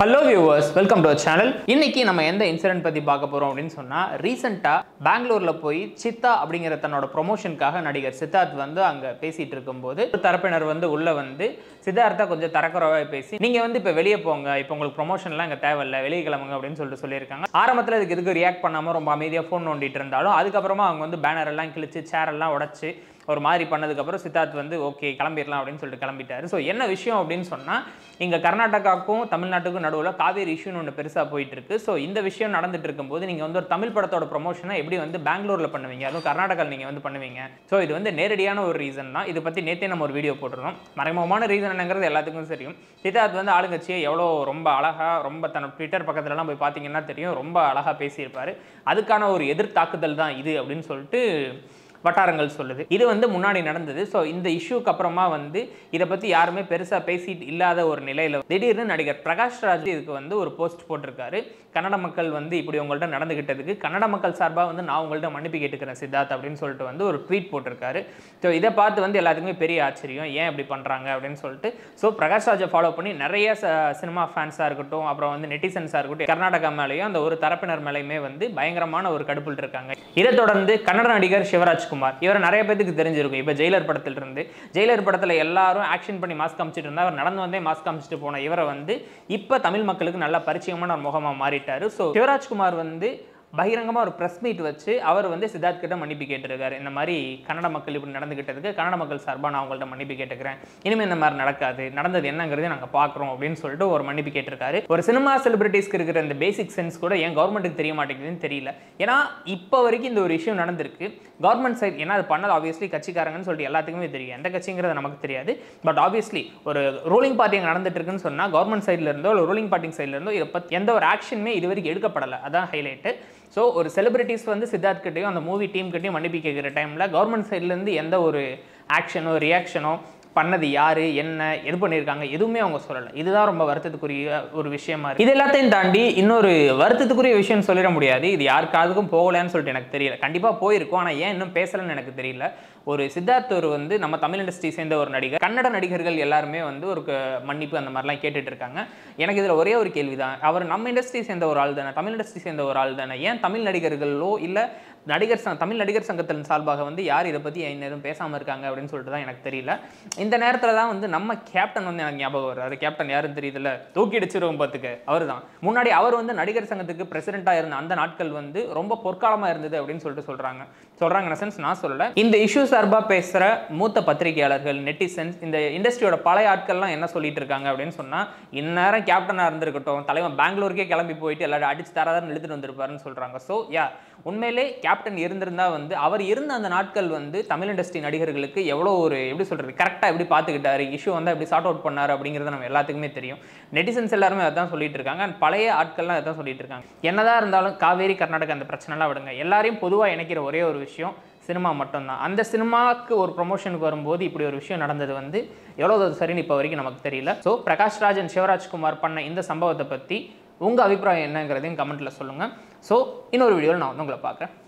hello viewers welcome to channel இன்னைக்கு நம்ம எந்த இன்சிடென்ட் பத்தி பார்க்க போறோம் அப்படின்னு சொன்னா ரீசெண்டா பெங்களூர்ல போய் சித்தா அப்படிங்கிற தன்னோட ப்ரொமோஷனுக்காக நடிகர் சித்தார்த் வந்து அங்க பேசிட்டு இருக்கும்போது ஒரு தரப்பினர் வந்து உள்ள வந்து சித்தார்த்தா கொஞ்சம் தரக்குறவாக பேசி நீங்க வந்து இப்போ வெளியே போங்க இப்போ உங்களுக்கு ப்ரொமோஷன்லாம் இங்கே தேவையில்ல வெளியே கிளம்புங்க அப்படின்னு சொல்லிட்டு சொல்லியிருக்காங்க ஆரம்பத்தில் இதுக்கு எதுக்கு ரியாக்ட் பண்ணாம ரொம்ப அமைதியாக ஃபோன் நோண்டிட்டு இருந்தாலும் அதுக்கப்புறமா அவங்க வந்து பேனர் எல்லாம் கிழிச்சு சேர் எல்லாம் உடைச்சு ஒரு மாதிரி பண்ணதுக்கப்புறம் சித்தார்த் வந்து ஓகே கிளம்பிடலாம் அப்படின்னு சொல்லிட்டு கிளம்பிட்டாரு ஸோ என்ன விஷயம் அப்படின்னு சொன்னால் இங்கே கர்நாடகாவுக்கும் தமிழ்நாட்டுக்கும் நடுவில் காவேரி இஷ்யூன்னு ஒன்று பெருசாக போயிட்டு இருக்கு ஸோ இந்த விஷயம் நடந்துட்டு இருக்கும்போது நீங்கள் வந்து ஒரு தமிழ் படத்தோட ப்ரொமோஷனை எப்படி வந்து பெங்களூரில் பண்ணுவீங்க அதுவும் கர்நாடகாவில் நீங்கள் வந்து பண்ணுவீங்க ஸோ இது வந்து நேரடியான ஒரு ரீசன் தான் இதை பற்றி நேற்றே நம்ம ஒரு வீடியோ போட்டிருந்தோம் மறைமுகமான ரீசன் என்னங்கிறது எல்லாத்துக்கும் தெரியும் சித்தார்த் வந்து ஆளுங்கட்சியை எவ்வளோ ரொம்ப அழகாக ரொம்ப தன்னோட ட்விட்டர் பக்கத்துலலாம் போய் பார்த்தீங்கன்னா தெரியும் ரொம்ப அழகாக பேசியிருப்பாரு அதுக்கான ஒரு எதிர்த்தாக்குதல் தான் இது அப்படின்னு சொல்லிட்டு வட்டாரங்கள் சொல்லுது இது வந்து முன்னாடி நடந்தது ஸோ இந்த இஷ்யூக்கு அப்புறமா வந்து இதை பற்றி யாருமே பெருசாக பேசிட்டு இல்லாத ஒரு நிலையில் திடீர்னு நடிகர் பிரகாஷ் ராஜ் இதுக்கு வந்து ஒரு போஸ்ட் போட்டிருக்காரு கன்னட மக்கள் வந்து இப்படி உங்கள்கிட்ட நடந்துக்கிட்டதுக்கு கன்னட மக்கள் சார்பாக வந்து நான் உங்கள்கிட்ட மன்னிப்பு கேட்டுக்கிறேன் சித்தார்த் அப்படின்னு சொல்லிட்டு வந்து ஒரு ட்வீட் போட்டிருக்காரு ஸோ இதை பார்த்து வந்து எல்லாத்துக்குமே பெரிய ஆச்சரியம் ஏன் இப்படி பண்ணுறாங்க அப்படின்னு சொல்லிட்டு ஸோ பிரகாஷ் ராஜை ஃபாலோ பண்ணி நிறைய சினிமா ஃபேன்ஸாக இருக்கட்டும் அப்புறம் வந்து நெட்டிசன்ஸாக இருக்கட்டும் கர்நாடகா மேலேயும் அந்த ஒரு தரப்பினர் மேலேயுமே வந்து பயங்கரமான ஒரு கடுப்பில் இருக்காங்க இதை தொடர்ந்து கன்னட நடிகர் சிவராஜ் குமார் இவரை நிறைய பேருக்கு தெரிஞ்சிருக்கும் இப்போ ஜெயிலர் படத்துல இருந்து ஜெயிலர் படத்தில் எல்லாரும் ஆக்ஷன் பண்ணி மாஸ்க் காமிச்சிட்டு இருந்தா அவர் நடந்து வந்தே மாஸ்க் காமிச்சிட்டு போன இவரை வந்து இப்போ தமிழ் மக்களுக்கு நல்ல பரிச்சயமான ஒரு முகமாக மாறிட்டாரு ஸோ சிவராஜ்குமார் வந்து பகிரங்கமாக ஒரு ப்ரெஸ் மீட் வச்சு அவர் வந்து சித்தார்த் கிட்ட மன்னிப்பு கேட்டிருக்காரு இந்த மாதிரி கன்னட மக்கள் இப்படி நடந்துக்கிட்டதுக்கு கன்னட மக்கள் சார்பாக நான் உங்கள்கிட்ட மன்னிப்பு கேட்டுக்கிறேன் இனிமேல் இந்த மாதிரி நடக்காது நடந்தது என்னங்கிறதே நாங்கள் பார்க்குறோம் அப்படின்னு சொல்லிட்டு ஒரு மன்னிப்பு கேட்டிருக்காரு ஒரு சினிமா செலிபிரிட்டிஸ்க்கு இருக்கிற இந்த பேசிக் சென்ஸ் கூட ஏன் கவர்மெண்ட்டுக்கு தெரிய மாட்டேங்குதுன்னு தெரியல ஏன்னா இப்போ வரைக்கும் இந்த ஒரு விஷயம் நடந்திருக்கு கவர்மெண்ட் சைட் ஏன்னா அது பண்ணது ஆப்வியஸ்லி கட்சிக்காரங்கன்னு சொல்லிட்டு எல்லாத்துக்குமே தெரியும் எந்த கட்சிங்கிறது நமக்கு தெரியாது பட் ஆப்வியஸ்லி ஒரு ரூலிங் பார்ட்டி அங்கே நடந்துட்டு இருக்குன்னு சொன்னால் கவர்மெண்ட் சைடில் இருந்தோ இல்லை ரூலிங் பார்ட்டி சைடில் இருந்தோ இதை பற்றி எந்த ஒரு ஆக்ஷனுமே இது வரைக்கும் எடுக்கப்படலை அதான் ஹைலைட்டு ஸோ ஒரு செலிபிரிட்டிஸ் வந்து சித்தார்த் கிட்டையும் அந்த மூவி டீம் கிட்டையும் மன்னிப்பு கேட்குற டைமில் கவர்மெண்ட் சைட்லேருந்து எந்த ஒரு ஆக்ஷனோ ரியாக்ஷனோ பண்ணது யாரு என்ன எது பண்ணியிருக்காங்க எதுவுமே அவங்க சொல்லலை இதுதான் ரொம்ப வருத்தத்துக்குரிய ஒரு விஷயமா இருக்கு இது எல்லாத்தையும் தாண்டி இன்னொரு வருத்தத்துக்குரிய விஷயம் சொல்லிட முடியாது இது யாருக்காதுக்கும் போகலன்னு சொல்லிட்டு எனக்கு தெரியல கண்டிப்பாக போயிருக்கும் ஆனால் ஏன் இன்னும் பேசலைன்னு எனக்கு தெரியல ஒரு சித்தார்த் ஒரு வந்து நம்ம தமிழ் இண்டஸ்ட்ரி சேர்ந்த ஒரு நடிகர் கன்னட நடிகர்கள் எல்லாருமே வந்து ஒரு க- மன்னிப்பு அந்த மாதிரிலாம் கேட்டுட்டு இருக்காங்க எனக்கு இதில் ஒரே ஒரு கேள்வி தான் அவர் நம்ம இண்டஸ்ட்ரி சேர்ந்த ஒரு ஆள் தானே தமிழ் இண்டஸ்ட்ரி சேர்ந்த ஒரு ஆள் தானே ஏன் தமிழ் நடிகர்களோ இல்லை நடிகர் சங்க தமிழ் நடிகர் சங்கத்தின் சார்பாக வந்து யார் இதை பற்றி இன்னும் பேசாமல் இருக்காங்க அப்படின்னு சொல்லிட்டு தான் எனக்கு தெரியல இந்த நேரத்தில் தான் வந்து நம்ம கேப்டன் வந்து எனக்கு ஞாபகம் வர்றாரு கேப்டன் யாருன்னு தெரியுதுல்ல தூக்கி அடிச்சிருவோம் பார்த்துக்க அவர் தான் முன்னாடி அவர் வந்து நடிகர் சங்கத்துக்கு பிரசிடென்ட்டாக இருந்த அந்த நாட்கள் வந்து ரொம்ப பொற்காலமாக இருந்தது அப்படின்னு சொல்லிட்டு சொல்கிறாங்க சொல்கிறாங்க சென்ஸ் நான் சொல்லல இந்த இஷ்யூ சார்பாக பேசுகிற மூத்த பத்திரிகையாளர்கள் நெட்டிசன்ஸ் இந்த இண்டஸ்ட்ரியோட பழைய ஆட்கள்லாம் என்ன சொல்லிட்டு இருக்காங்க அப்படின்னு சொன்னால் இந்நேரம் கேப்டனாக இருந்திருக்கட்டும் தலைவன் பெங்களூருக்கே கிளம்பி போயிட்டு எல்லாரும் அடிச்சு தராதான் இழுத்துட்டு வந்திருப்பாருன்னு சொல்கிறாங்க ஸோ யா உண்மையிலே கேப்டன் இருந்திருந்தா வந்து அவர் இருந்த அந்த நாட்கள் வந்து தமிழ் இண்டஸ்ட்ரி நடிகர்களுக்கு எவ்வளோ ஒரு எப்படி சொல்கிறது கரெக்டாக எப்படி பார்த்துக்கிட்டாரு இஷ்யூ வந்து எப்படி சார்ட் அவுட் பண்ணாரு அப்படிங்கிறது நம்ம எல்லாத்துக்குமே தெரியும் நெட்டிசன்ஸ் எல்லாருமே அதான் சொல்லிட்டு இருக்காங்க அண்ட் பழைய ஆட்கள்லாம் அதான் சொல்லிட்டு இருக்காங்க என்னதான் இருந்தாலும் காவேரி கர்நாடகா அந்த பிரச்சனைலாம் விடுங்க எல்லாரையும் பொதுவாக இணைக்கிற ஒரே ஒரு விஷயம் சினிமா மட்டும்தான் அந்த சினிமாவுக்கு ஒரு ப்ரொமோஷனுக்கு வரும்போது இப்படி ஒரு விஷயம் நடந்தது வந்து எவ்வளோ அது சரின்னு இப்போ வரைக்கும் நமக்கு தெரியல ஸோ பிரகாஷ் ராஜ் and சிவராஜ்குமார் பண்ண இந்த சம்பவத்தை பற்றி உங்கள் அபிப்பிராயம் என்னங்கிறதையும் கமெண்ட்டில் சொல்லுங்கள் ஸோ இன்னொரு வீடியோவில் நான் வந்து உங்களை பார்க்குறேன்